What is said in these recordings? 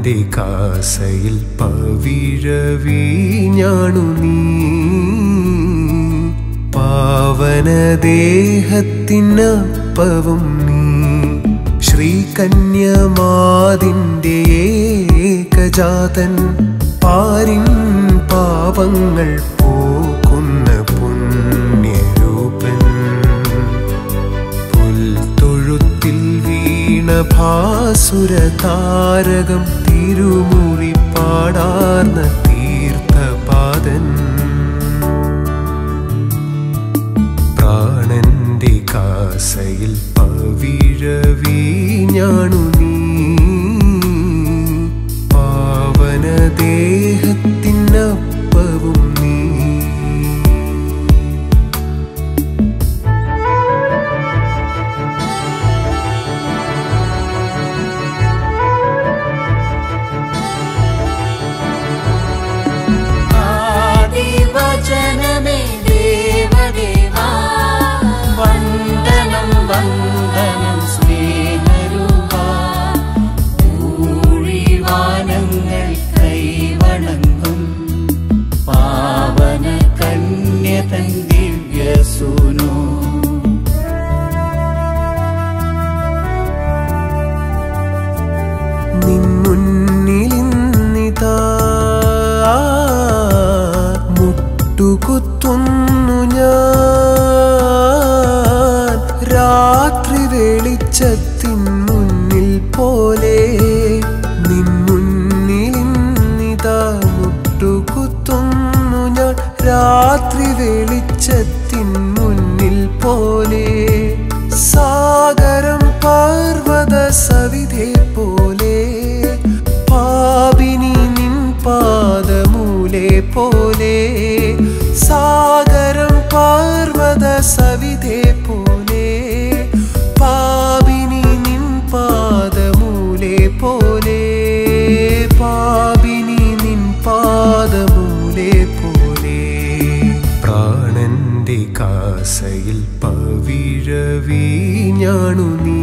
പ്രാണന്റെ കാസയിൽ പവിഴവീഞ്ഞാണു നീ പാവനദേഹത്തിനപ്പവും നീ ശ്രീകന്യമാതിൻ്റെ ഏകജാതൻ പാരിൻ പാപങ്ങൾ പോക്കുന്ന പുണ്യരൂപൻ പുൽത്തൊഴുത്തിൽ വീണ ഭാസുരതാരകം തിരുമുറി പാടാർന്ന തീർത്ഥപാദൻ പ്രാണന്റെ കാസയിൽ പവിഴവീഞ്ഞാണു നീ പാവനദേഹത്തിനപ്പവും നീ ആദിവചനമേ ദേവദേവാ വന്ദനം വന്ദനം സ്നേഹരൂപാ ഊഴിവാനങ്ങൾ കൈവണങ്ങും പാവന കന്യതൻ ദിവ്യസൂനോ നിൻ മുന്നിലിന്നിതാ മുട്ടുകുത്തുന്നു ഞാൻ രാത്രി വെളിച്ചത്തിൻ മുന്നിൽ പോലെ നിൻ മുന്നിലിന്നിതാ മുട്ടുകുത്തുന്നു ഞാൻ രാത്രി വെളിച്ചത്തിൻ മുന്നിൽ പോലെ സാഗരം പർവ്വത സവിധേ പോലെ പാപിനി നിൻ പാദമൂലെ പോലെ സാഗരം പർവ്വത സവിധേ പോലെ പാപിനി നിൻ പാദമൂലെ പോലെ പാപിനി നിൻ പാദമൂലെ പോലെ പ്രാണന്റെ കാസയിൽ പവിഴവീഞ്ഞാണു നീ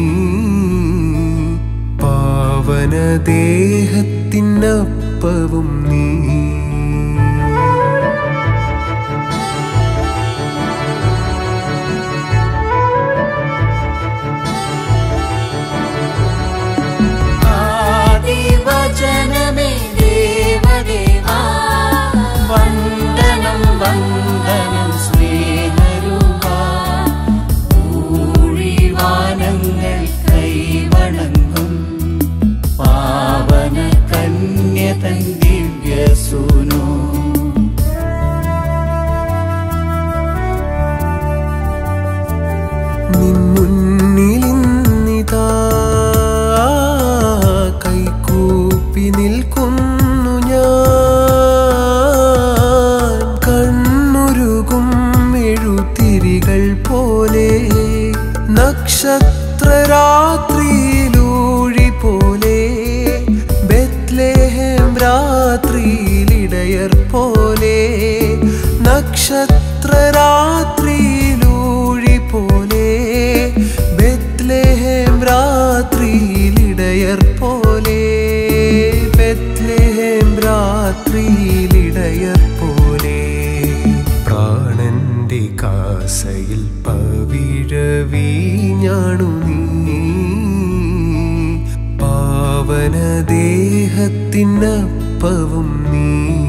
പാവനദേഹത്തിനപ്പവും നീ ആദിവചനമേ ദേവദേവാ വന്ദനം വന്ദനം സ്നേഹരൂപാ ഊഴിവാനങ്ങൾ കൈവണങ്ങും പാവന കന്യതൻ ദിവ്യസൂനോ നിൻ മുന്നിലിന്നിതാ കൈകൂപ്പി നിൽക്കുന്നു ഞാൻ കണ്ണുരുകും എഴുത്തിരികൾ പോലെ നക്ഷത്രരാത്രിയിലൂഴി പോലെ ബെത്ലേഹം രാത്രിയിലിടയർ പോലെ നക്ഷത്രരാത്രിയിലൂഴി പോലെ ബെത്ലേഹം രാത്രിയിലിടയർ പോലെ ബെത്ലേഹം രാത്രിയിലിടയർ പോലെ പ്രാണന്റെ കാസയിൽ പവിഴവീഞ്ഞാണു നീ പാവനദേഹത്തിനപ്പവും നീ